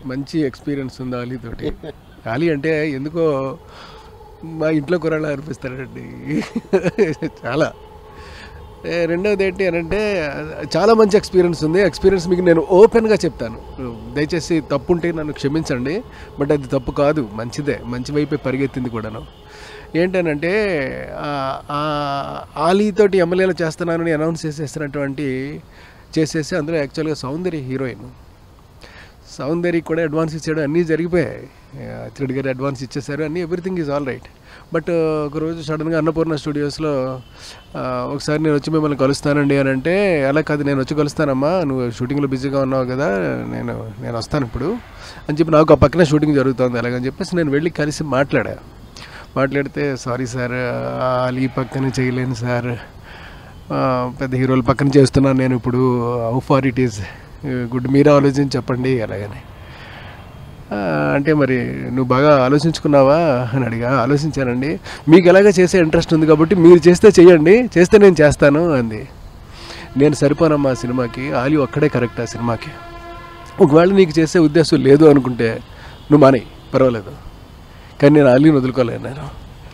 మంచి ఎక్స్పీరియన్స్ ఉంది ఆలీతోటి ఆలీ అంటే ఎందుకో మా ఇంట్లో కురాళ్ళు అనిపిస్తాడండి చాలా ఏ, రెండవది ఏంటి అని అంటే చాలా మంచి ఎక్స్పీరియన్స్ ఉంది ఎక్స్పీరియన్స్ మీకు నేను ఓపెన్గా చెప్తాను దయచేసి తప్పు ఉంటే నన్ను క్షమించండి బట్ అది తప్పు కాదు మంచిదే మంచి వైపే పరిగెత్తింది కూడాను ఏంటనంటే ఆ- ఆ ఆలీతోటి ఎమ్మెల్యేలు చేస్తున్నానని అనౌన్స్ చేసేసినటువంటి చేసేసి అందులో యాక్చువల్గా సౌందర్య హీరోయిన్ సౌందర్య కూడా అడ్వాన్స్ ఇచ్చాడు అన్నీ జరిగిపోయాయి త్రిడ్ గారు అడ్వాన్స్ ఇచ్చేసారు అన్నీ everything is all right but ఒకరోజు సడన్గా అన్నపూర్ణ స్టూడియోస్లో ఆ, ఒకసారి నేను వచ్చి మిమ్మల్ని కలుస్తానండి అని అంటే అలా కాదు నేను వచ్చి కలుస్తానమ్మా నువ్వు షూటింగ్లో బిజీగా ఉన్నావు కదా నేను నేను వస్తాను ఇప్పుడు అని చెప్పి నాకు ఆ పక్కనే షూటింగ్ జరుగుతుంది అలాగని చెప్పేసి నేను వెళ్ళి కలిసి మాట్లాడా మాట్లాడితే సారీ సార్ అలీ పక్కన చేయలేను సార్ ఆ, పెద్ద హీరోల పక్కన చేస్తున్నాను నేను ఇప్పుడు how far it is good మీరు ఆలోచించి చెప్పండి అలాగని ఆ, అంటే మరి నువ్వు బాగా ఆలోచించుకున్నావా అని అడిగా ఆలోచించానండి మీకు ఎలాగ చేసే ఇంట్రెస్ట్ ఉంది కాబట్టి మీరు చేస్తే చెయ్యండి చేస్తే నేను చేస్తాను అంది నేను సరిపోనమ్మా ఆ సినిమాకి ఆలి ఒక్కడే కరెక్ట్ ఆ సినిమాకి ఒకవేళ నీకు చేసే ఉద్దేశం లేదు అనుకుంటే నువ్వు మానే పర్వాలేదు కానీ నేను ఆలీని వదులుకోలేను నేను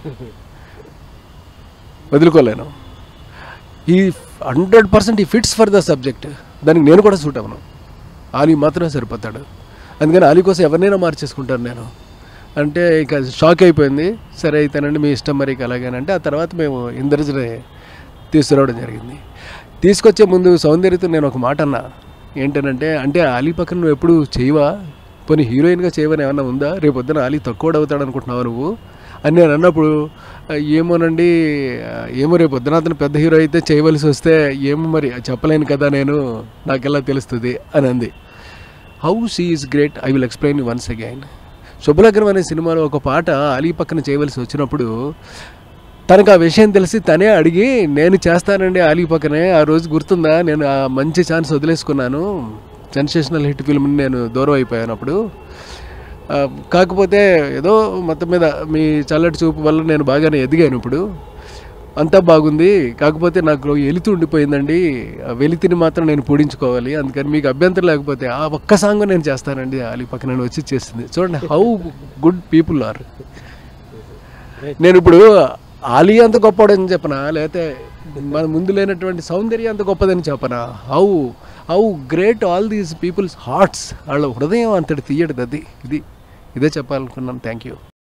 వదులుకోలేను ఈ హండ్రెడ్ పర్సెంట్ ఈ ఫిట్స్ ఫర్ ద సబ్జెక్ట్ దానికి నేను కూడా సూట్ అవ్వను ఆలీ మాత్రమే సరిపోతాడు అందుకని ఆలీ కోసం ఎవరినైనా మార్చేసుకుంటాను నేను అంటే ఇక షాక్ అయిపోయింది సరే అయితేనండి మీ ఇష్టం మరి ఇక అలాగేనంటే ఆ తర్వాత మేము ఇంద్రజని తీసుకురావడం జరిగింది తీసుకొచ్చే ముందు సౌందర్యతో నేను ఒక మాట అన్నా ఏంటనంటే అంటే ఆలీ పక్కన నువ్వు ఎప్పుడు చేయవా పోనీ హీరోయిన్గా చేయవని ఏమన్నా ఉందా రేపు పొద్దున ఆలీ తక్కువ అవుతాడు అనుకుంటున్నావు నువ్వు అని నేను అన్నప్పుడు "ఆ, ఏమోనండి ఆ, ఏమో రేపు పొద్దున అతను పెద్ద హీరో అయితే చేయవలసి వస్తే ఏమో మరి చెప్పలేను కదా నేను నాకెలా తెలుస్తుంది అని అంది how she is great I will explain once again Subhalagnam అనే సినిమాలో ఒక పాట అలీ పక్కన చేయవలసి వచ్చినప్పుడు తనకు ఆ విషయం తెలిసి తనే అడిగి నేను చేస్తానండి అలీ పక్కనే ఆ రోజు గుర్తుందా నేను ఆ మంచి ఛాన్స్ వదిలేసుకున్నాను సెన్సేషనల్ హిట్ ఫిల్మ్ని నేను దూరం అయిపోయాను అప్పుడు ఆ, కాకపోతే ఏదో మొత్తం మీద మీ చల్లటి చూపు వల్ల నేను బాగానే ఎదిగాను ఇప్పుడు అంతా బాగుంది కాకపోతే నాకు వెలితి ఉండిపోయిందండి ఆ వెలితిని మాత్రం నేను పూడించుకోవాలి అందుకని మీకు అభ్యంతరం లేకపోతే ఆ ఒక్క సాంగ్ నేను చేస్తానండి అలీ పక్కన నేను వచ్చి చేసింది చూడండి హౌ గుడ్ పీపుల్ ఆర్ నేను ఇప్పుడు ఆలీ అంత గొప్పడని చెప్పనా లేకపోతే మన ముందు లేనటువంటి సౌందర్యం అంత గొప్పదని చెప్పనా how how great all these peoples hearts వాళ్ళ హృదయం అంతటి తీయడు అది ఇది ఇదే చెప్పాలనుకున్నాను థ్యాంక్ యూ